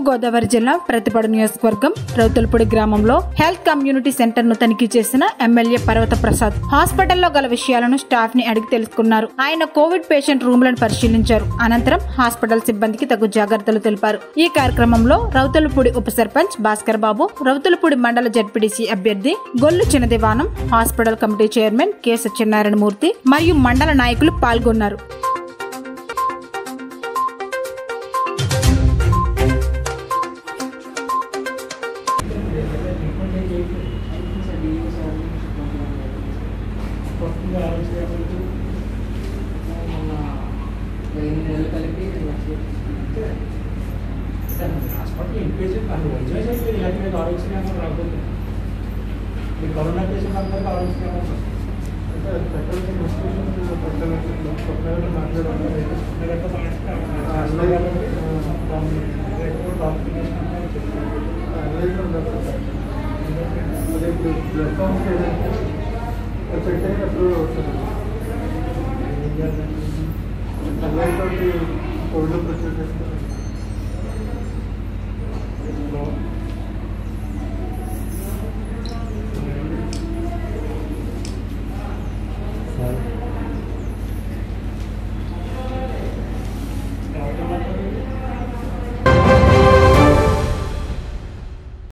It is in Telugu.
గోదావరి జిల్లా ప్రతిపాడు నియోజకవర్గం రౌతులపూడి గ్రామంలో హెల్త్ కమ్యూనిటీ సెంటర్ ను తనిఖీ చేసిన ఎమ్మెల్యే పర్వత ప్రసాద్ హాస్పిటల్లో గల విషయాలను స్టాఫ్ ని అడిగి తెలుసుకున్నారు ఆయన కోవిడ్ పేషెంట్ రూమ్లను పరిశీలించారు అనంతరం హాస్పిటల్ సిబ్బందికి తగు జాగ్రత్తలు తెలిపారు ఈ కార్యక్రమంలో రౌతులపూడి ఉప సర్పంచ్ భాస్కర్ బాబు రౌతులపూడి మండల జడ్పీడీసీ అభ్యర్థి Gollu Chinnadivanam hospital committee chairman K Satyanarayana Murthy మరియు మండల నాయకులు పాల్గొన్నారు కొత్తగా ఆలోచించకపోతే మన వెయ్యి నెలలు కలిపి హాస్పిటల్ ఇన్పేషెంట్ అది వైద్యం చెప్పి ఇలాంటి మీద ఆలోచన రాకపోతే ఈ కరోనా పేషెంట్ అందరికీ ఆలోచన అంటే పెట్టాల్సిన ఇన్స్టిట్యూషన్ పెట్టాలంటే కొత్తగా మాట్లాడాలి అసలు కాబట్టి ఎక్కువ డాక్యుమెంటేషన్ అదే ఇప్పుడు బ్లడ్ కౌంట్ ఏదంటే పెట్టే అప్పుడు వస్తుంది అన్నిటితోటి కోవిడ్ ప్రొసీజర్ చేస్తారు